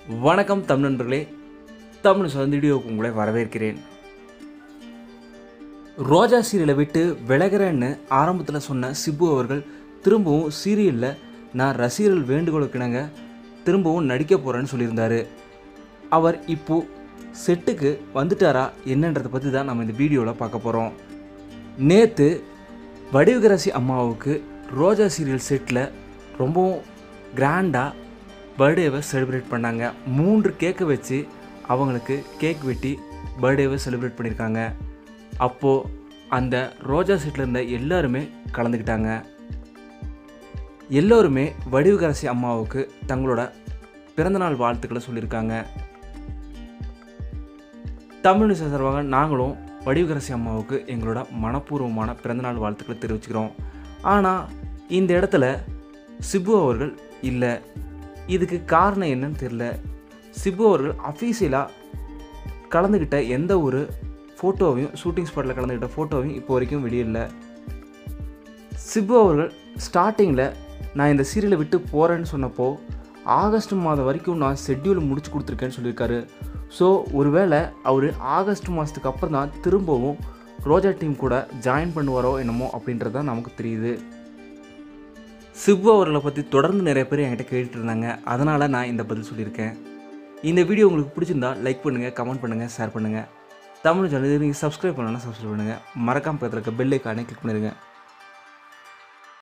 வணக்கம் தமிழ் நண்பர்களே தமிழ் சொந்த வீடியோவுக்கு உங்களை வரவேற்கிறேன் ரோஜா சீரியலை விட்டு விலகிறேன்னு ஆரம்பத்தில் சொன்ன சிபு அவர்கள் திரும்பவும் சீரியலில் நான் ரசிகர்கள் வேண்டுகோளுக்கு இணங்க திரும்பவும் நடிக்க போகிறேன்னு சொல்லியிருந்தாரு அவர் இப்போ செட்டுக்கு வந்துட்டாரா என்னன்றதை பற்றி தான் நம்ம இந்த வீடியோவில் பார்க்க போகிறோம் நேற்று வடிவகரசி அம்மாவுக்கு ரோஜா சீரியல் செட்டில் ரொம்பவும் கிராண்டாக பர்த்டேவை செலிப்ரேட் பண்ணாங்க மூன்று கேக்கை வச்சு அவங்களுக்கு கேக் வெட்டி பர்த்டேவை செலிப்ரேட் பண்ணியிருக்காங்க அப்போது அந்த ரோஜா செட்டில் இருந்த எல்லாருமே கலந்துக்கிட்டாங்க எல்லோருமே வடிவகரசி அம்மாவுக்கு தங்களோட பிறந்தநாள் வாழ்த்துக்களை சொல்லியிருக்காங்க தமிழ் சார்பாக நாங்களும் வடிவகரசி அம்மாவுக்கு எங்களோட மனப்பூர்வமான பிறந்தநாள் வாழ்த்துக்களை தெரிவிச்சுக்கிறோம் ஆனால் இந்த இடத்துல சிபு அவர்கள் இல்லை இதுக்கு காரணம் என்னன்னு தெரில சிபு அவர்கள் அஃபீஷியலாக கலந்துக்கிட்ட எந்த ஒரு ஃபோட்டோவையும் ஷூட்டிங் ஸ்பாட்டில் கலந்துக்கிட்ட ஃபோட்டோவையும் இப்போ வரைக்கும் வெளியிடல சிபு அவர்கள் ஸ்டார்டிங்கில் நான் இந்த சீரியலை விட்டு போகிறேன்னு சொன்னப்போ ஆகஸ்ட் மாதம் வரைக்கும் நான் ஷெட்யூல் முடிச்சு கொடுத்துருக்கேன்னு சொல்லியிருக்காரு ஸோ ஒருவேளை அவர் ஆகஸ்ட் மாதத்துக்கு அப்புறம் தான் திரும்பவும் ரோஜா டீம் கூட ஜாயின் பண்ணுவாரோ என்னமோ அப்படின்றது தான் நமக்கு தெரியுது சிபு அவர்களை பற்றி தொடர்ந்து நிறைய பேர் என்கிட்ட கேட்டுட்டு இருந்தாங்க அதனால் நான் இந்த பதில் சொல்லியிருக்கேன் இந்த வீடியோ உங்களுக்கு பிடிச்சிருந்தா லைக் பண்ணுங்கள் கமெண்ட் பண்ணுங்கள் ஷேர் பண்ணுங்கள் தமிழ் சேனல் நீங்கள் சப்ஸ்கிரைப் பண்ணணும்னா சப்ஸ்கிரைப் பண்ணுங்கள் மறக்காம பக்கத்தில் இருக்க பெல் ஐக்கானே கிளிக் பண்ணிடுங்க